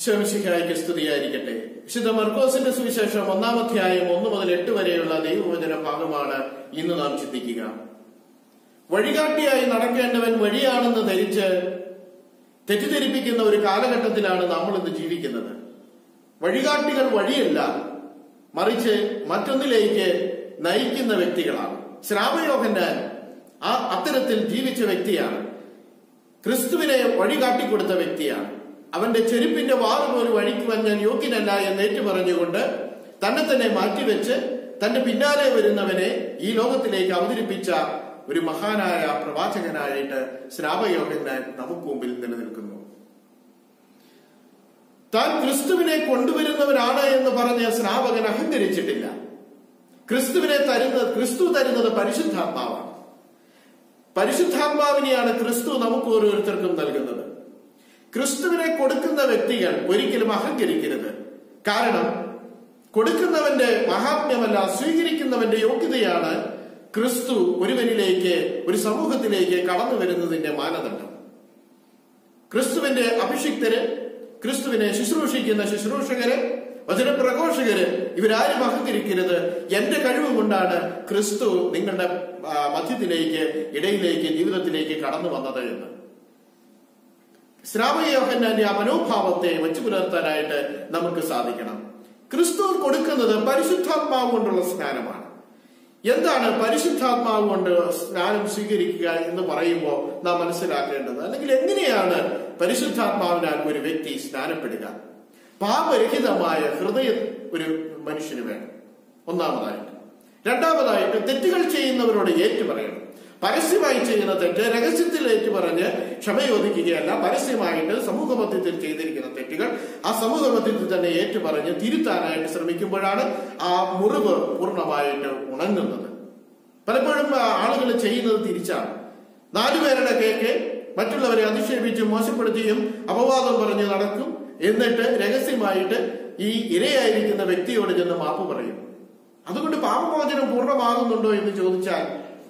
ശംശിഹായിക്ക് സ്തുതിയായിരിക്കട്ടെ വിശുദ്ധ മർക്കോസിന്റെ സുവിശേഷം ഒന്നാം അധ്യായം ഒന്ന് മുതൽ എട്ട് വരെയുള്ള ദൈവവചന ഭാഗമാണ് ഇന്ന് നാം ചിന്തിക്കുക വഴികാട്ടിയായി നടക്കേണ്ടവൻ വഴിയാണെന്ന് ധരിച്ച് തെറ്റിദ്ധരിപ്പിക്കുന്ന ഒരു കാലഘട്ടത്തിലാണ് നമ്മൾ ഇന്ന് ജീവിക്കുന്നത് വഴികാട്ടികൾ വഴിയല്ല മറിച്ച് മറ്റൊന്നിലേക്ക് നയിക്കുന്ന വ്യക്തികളാണ് ശ്രാവയോഹന്നാൻ ആ അത്തരത്തിൽ ജീവിച്ച വ്യക്തിയാണ് ക്രിസ്തുവിനെ വഴി കാട്ടിക്കൊടുത്ത വ്യക്തിയാണ് അവന്റെ ചെരുപ്പിന്റെ വാറ് പോലും അഴിക്കുവാൻ ഞാൻ യോഗ്യനല്ല എന്ന് ഏറ്റു പറഞ്ഞുകൊണ്ട് തന്നെ തന്നെ മാറ്റിവെച്ച് തന്റെ പിന്നാലെ വരുന്നവനെ ഈ ലോകത്തിലേക്ക് അവതരിപ്പിച്ച ഒരു മഹാനായ പ്രവാചകനായിട്ട് ശ്രാവയോഹന്നാൻ നമുക്ക് മുമ്പിൽ നിലനിൽക്കുന്നു താൻ ക്രിസ്തുവിനെ കൊണ്ടുവരുന്നവനാണ് എന്ന് പറഞ്ഞ സ്നാപകൻ അഹങ്കരിച്ചിട്ടില്ല ക്രിസ്തുവിനെ തരുന്നത് ക്രിസ്തു തരുന്നത് പരിശുദ്ധാത്മാവാണ് പരിശുദ്ധാത്മാവിനെയാണ് ക്രിസ്തു നമുക്ക് ഓരോരുത്തർക്കും നൽകുന്നത് ക്രിസ്തുവിനെ കൊടുക്കുന്ന വ്യക്തികൾ ഒരിക്കലും അഹങ്കരിക്കരുത് കാരണം കൊടുക്കുന്നവന്റെ മഹാത്മ്യമല്ല സ്വീകരിക്കുന്നവന്റെ യോഗ്യതയാണ് ക്രിസ്തു ഒരുവനിലേക്ക് ഒരു സമൂഹത്തിലേക്ക് കടന്നു വരുന്നതിന്റെ മാനദണ്ഡം ക്രിസ്തുവിന്റെ അഭിഷിക്തര് ക്രിസ്തുവിനെ ശുശ്രൂഷിക്കുന്ന ശുശ്രൂഷകര് വചനപ്രഘോഷകര് ഇവരാരും അഹങ്കരിക്കരുത് എന്റെ കഴിവ് കൊണ്ടാണ് ക്രിസ്തു നിങ്ങളുടെ ആ, മധ്യത്തിലേക്ക് ഇടയിലേക്ക് ജീവിതത്തിലേക്ക് കടന്നു വന്നത് എന്ന് ശ്രാവയോഹന്നാന്റെ ആ മനോഭാവത്തെ വെച്ചു പുലർത്താനായിട്ട് നമുക്ക് സാധിക്കണം ക്രിസ്തു കൊടുക്കുന്നത് പരിശുദ്ധാത്മാവ് കൊണ്ടുള്ള സ്നാനമാണ് എന്താണ് പരിശുദ്ധാത്മാവ് കൊണ്ട് സ്നാനം സ്വീകരിക്കുക എന്ന് പറയുമ്പോൾ നാം മനസ്സിലാക്കേണ്ടത് അല്ലെങ്കിൽ എങ്ങനെയാണ് പരിശുദ്ധാത്മാവിനാൽ ഒരു വ്യക്തി സ്നാനപ്പെടുക പാപരഹിതമായ ഹൃദയം ഒരു മനുഷ്യന് വേണം ഒന്നാമതായിട്ട് രണ്ടാമതായിട്ട് തെറ്റുകൾ ചെയ്യുന്നവരോട് ഏറ്റു പറയണം പരസ്യമായി ചെയ്യുന്ന തെറ്റ് രഹസ്യത്തിൽ ഏറ്റു പറഞ്ഞ് ക്ഷമയോദിക്കുകയല്ല പരസ്യമായിട്ട് സമൂഹമധ്യത്തിൽ ചെയ്തിരിക്കുന്ന തെറ്റുകൾ ആ സമൂഹമധ്യത്തിൽ തന്നെ ഏറ്റു പറഞ്ഞ് തിരുത്താനായിട്ട് ശ്രമിക്കുമ്പോഴാണ് ആ മുറിവ് പൂർണ്ണമായിട്ട് ഉണങ്ങുന്നത് പലപ്പോഴും ആളുകൾ ചെയ്യുന്നത് തിരിച്ചാണ് നാലുപേരുടെ കേക്ക് മറ്റുള്ളവരെ അധിക്ഷേപിച്ചും മോശപ്പെടുത്തിയും അപവാദം പറഞ്ഞ് നടക്കും എന്നിട്ട് രഹസ്യമായിട്ട് ഈ ഇരയായിരിക്കുന്ന വ്യക്തിയോട് ചെന്ന് മാപ്പ് പറയും അതുകൊണ്ട് പാപമോചനം പൂർണ്ണമാകുന്നുണ്ടോ എന്ന് ചോദിച്ചാൽ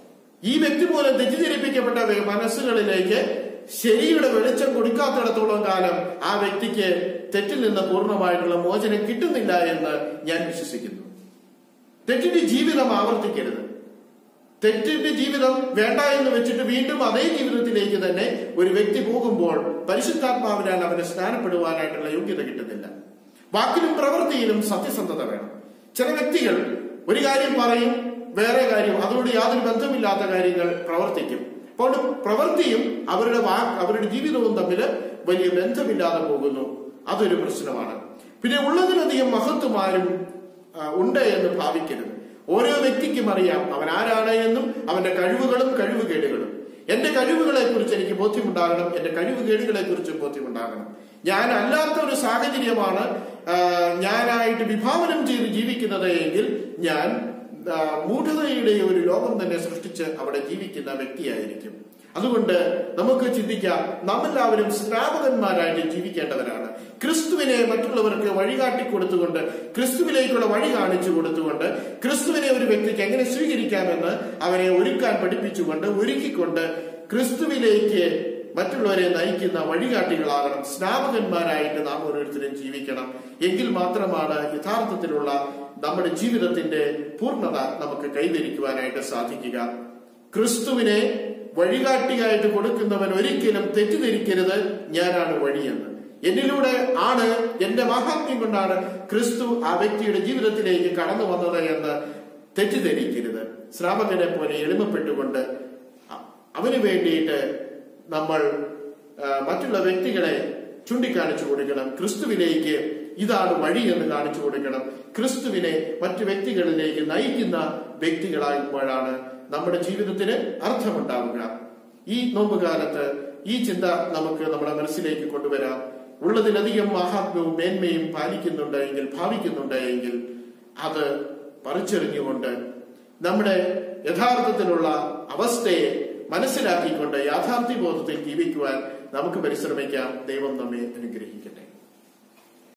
ഈ വ്യക്തി മൂലം തെറ്റിദ്ധരിപ്പിക്കപ്പെട്ട വ്യ- മനസ്സുകളിലേക്ക് ശരിയുടെ വെളിച്ചം കൊടുക്കാത്തിടത്തോളം കാലം ആ വ്യക്തിക്ക് തെറ്റിൽ നിന്ന് പൂർണ്ണമായിട്ടുള്ള മോചനം കിട്ടുന്നില്ല എന്ന് ഞാൻ വിശ്വസിക്കുന്നു തെറ്റിന്റെ ജീവിതം ആവർത്തിക്കരുത് തെറ്റിന്റെ ജീവിതം വേണ്ട എന്ന് വെച്ചിട്ട് വീണ്ടും അതേ ജീവിതത്തിലേക്ക് തന്നെ ഒരു വ്യക്തി പോകുമ്പോൾ പരിശുദ്ധാത്മാവിനാൽ അവന് സ്നാനപ്പെടുവാനായിട്ടുള്ള യോഗ്യത കിട്ടുന്നില്ല വാക്കിലും പ്രവൃത്തിയിലും സത്യസന്ധത വേണം ചില വ്യക്തികൾ ഒരു കാര്യം പറയും വേറെ കാര്യം അതോട് യാതൊരു ബന്ധമില്ലാത്ത കാര്യങ്ങൾ പ്രവർത്തിക്കും അപ്പോൾ പ്രവൃത്തിയും അവരുടെ വാ അവരുടെ ജീവിതവും തമ്മിൽ വലിയ ബന്ധമില്ലാതെ പോകുന്നു അതൊരു പ്രശ്നമാണ് പിന്നെ ഉള്ളതിലധികം മഹത്വമാരും ആ, ഉണ്ട് എന്ന് ഭാവിക്കരുത് ഓരോ വ്യക്തിക്കും അറിയാം അവൻ ആരാണ് എന്നും അവന്റെ കഴിവുകളും കഴിവുകേടുകളും എന്റെ കഴിവുകളെ കുറിച്ച് എനിക്ക് ബോധ്യമുണ്ടാകണം എന്റെ കഴിവുകേടുകളെ കുറിച്ച് ബോധ്യമുണ്ടാകണം ഞാൻ അല്ലാത്ത ഒരു സാഹചര്യമാണ് ആ, ഞാനായിട്ട് വിഭാവനം ചെയ്ത് ജീവിക്കുന്നത് എങ്കിൽ ഞാൻ ആ, മൂഢതയുടെ ഒരു ലോകം തന്നെ സൃഷ്ടിച്ച് അവിടെ ജീവിക്കുന്ന വ്യക്തിയായിരിക്കും അതുകൊണ്ട് നമുക്ക് ചിന്തിക്കാം നാമെല്ലാവരും സ്നാപകന്മാരായിട്ട് ജീവിക്കേണ്ടവരാണ് ക്രിസ്തുവിനെ മറ്റുള്ളവർക്ക് വഴികാട്ടി കൊടുത്തുകൊണ്ട് ക്രിസ്തുവിലേക്കുള്ള വഴി കാണിച്ചു കൊടുത്തുകൊണ്ട് ക്രിസ്തുവിനെ ഒരു വ്യക്തിക്ക് എങ്ങനെ സ്വീകരിക്കാമെന്ന് അവനെ ഒരുക്കാൻ പഠിപ്പിച്ചുകൊണ്ട് ഒരുക്കിക്കൊണ്ട് ക്രിസ്തുവിലേക്ക് മറ്റുള്ളവരെ നയിക്കുന്ന വഴികാട്ടികളാകണം സ്നാപകന്മാരായിട്ട് നാം ഓരോരുത്തരും ജീവിക്കണം എങ്കിൽ മാത്രമാണ് യഥാർത്ഥത്തിലുള്ള നമ്മുടെ ജീവിതത്തിന്റെ പൂർണ്ണത നമുക്ക് കൈവരിക്കുവാനായിട്ട് സാധിക്കുക ക്രിസ്തുവിനെ വഴികാട്ടിയായിട്ട് കൊടുക്കുന്നവൻ ഒരിക്കലും തെറ്റിദ്ധരിക്കരുത് ഞാനാണ് വഴിയെന്ന് എന്നിലൂടെ ആണ് എന്റെ മഹാത്മ്യം കൊണ്ടാണ് ക്രിസ്തു ആ വ്യക്തിയുടെ ജീവിതത്തിലേക്ക് കടന്നു വന്നത് എന്ന് തെറ്റിദ്ധരിക്കരുത് ശ്രാവകനെ പോലെ എളിമപ്പെട്ടുകൊണ്ട് അ- അവന് വേണ്ടിയിട്ട് നമ്മൾ ആ, മറ്റുള്ള വ്യക്തികളെ ചൂണ്ടിക്കാണിച്ചു കൊടുക്കണം ക്രിസ്തുവിലേക്ക് ഇതാണ് വഴി എന്ന് കാണിച്ചു കൊടുക്കണം ക്രിസ്തുവിനെ മറ്റു വ്യക്തികളിലേക്ക് നയിക്കുന്ന വ്യക്തികളാകുമ്പോഴാണ് നമ്മുടെ ജീവിതത്തിന് അർത്ഥമുണ്ടാവുക ഈ നോമ്പുകാലത്ത് ഈ ചിന്ത നമുക്ക് നമ്മുടെ മനസ്സിലേക്ക് കൊണ്ടുവരാം ഉള്ളതിലധികം മഹാത്മ്യവും മേന്മയും പാലിക്കുന്നുണ്ട് എങ്കിൽ ഭാവിക്കുന്നുണ്ട് എങ്കിൽ അത് പറിച്ചെറിഞ്ഞുകൊണ്ട് നമ്മുടെ യഥാർത്ഥത്തിലുള്ള അവസ്ഥയെ മനസ്സിലാക്കിക്കൊണ്ട് യാഥാർത്ഥ്യബോധത്തിൽ ജീവിക്കുവാൻ നമുക്ക് പരിശ്രമിക്കാം ദൈവം നമ്മെ അനുഗ്രഹിക്കട്ടെ